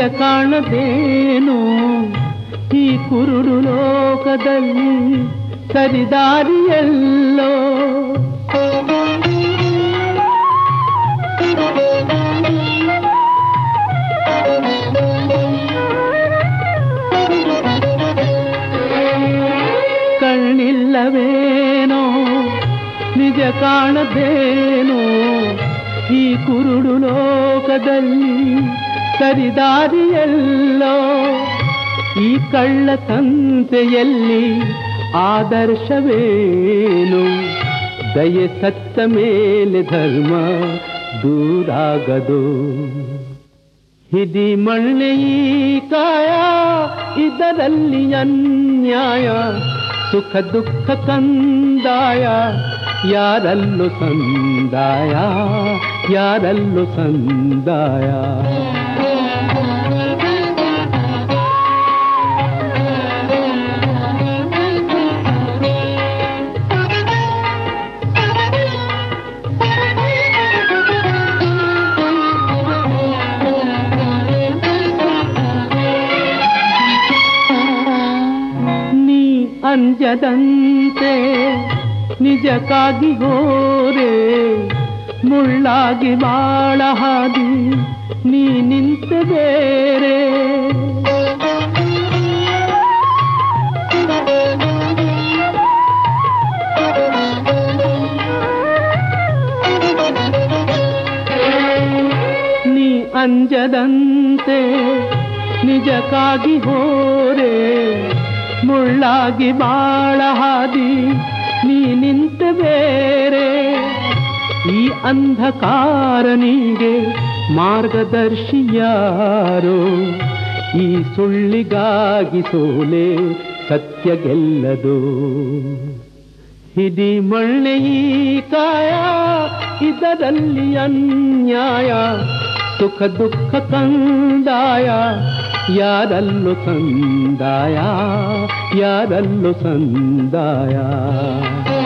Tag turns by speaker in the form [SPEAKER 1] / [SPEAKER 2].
[SPEAKER 1] ಕಾಣದೇನು ಈ ಕುರುಡು ಲೋಕದಲ್ಲಿ ಸರಿದಾರಿಯಲ್ಲೋ ಕಣ್ಣಿಲ್ಲವೇನೋ ನಿಜ ಕಾಣದೇನೋ ಈ ಕುರುಡು ಲೋಕದಲ್ಲಿ ಸರಿದಾರಿಯಲ್ಲೋ ಈ ಕಳ್ಳ ಸಂತೆಯಲ್ಲಿ ಆದರ್ಶವೇನು ದಯೆ ಸತ್ತ ಮೇಲೆ ಧರ್ಮ ದೂರಾಗದು ಹಿದಿ ಮಣ್ಣೆ ಈ ಕಾಯ ಇದರಲ್ಲಿ ಅನ್ಯಾಯ ಸುಖ ದುಃಖ ಕಂದಾಯ ಯಾರಲ್ಲೂ ಸಂದಾಯ ಯಾರಲ್ಲೂ ಸಂದಾಯ ನೀ ಅಂಜದಂತೆ ನಿಜಕ್ಕಾಗಿ ಹೋರೆ ಮುಳ್ಳಾಗಿ ಬಾಳ ಹಾದಿ ನೀ ನಿಂತ ಬೇರೆ ನೀ ಅಂಜದಂತೆ ನಿಜಕ್ಕಾಗಿ ಹೋರೆ ಮುಳ್ಳಾಗಿ ಬಾಳ ಹಾದಿ ನೀ ನಿಂತ ಬೇರೆ ಈ ಅಂಧಕಾರನಿಗೆ ಮಾರ್ಗದರ್ಶಿ ಯಾರೋ ಈ ಸುಳ್ಳಿಗಾಗಿ ಸೋಲೆ ಸತ್ಯ ಗೆಲ್ಲದು ಹಿಡಿ ಮಣ್ಣೆ ಈ ಕಾಯ ಇದರಲ್ಲಿ ಅನ್ಯಾಯ ಸುಖ ದುಃಖ ಕಂದಾಯ ಯಾರಲ್ಲೂ ಸಂದಾಯ ಯಾರಲ್ಲೂ ಸಂದಾಯ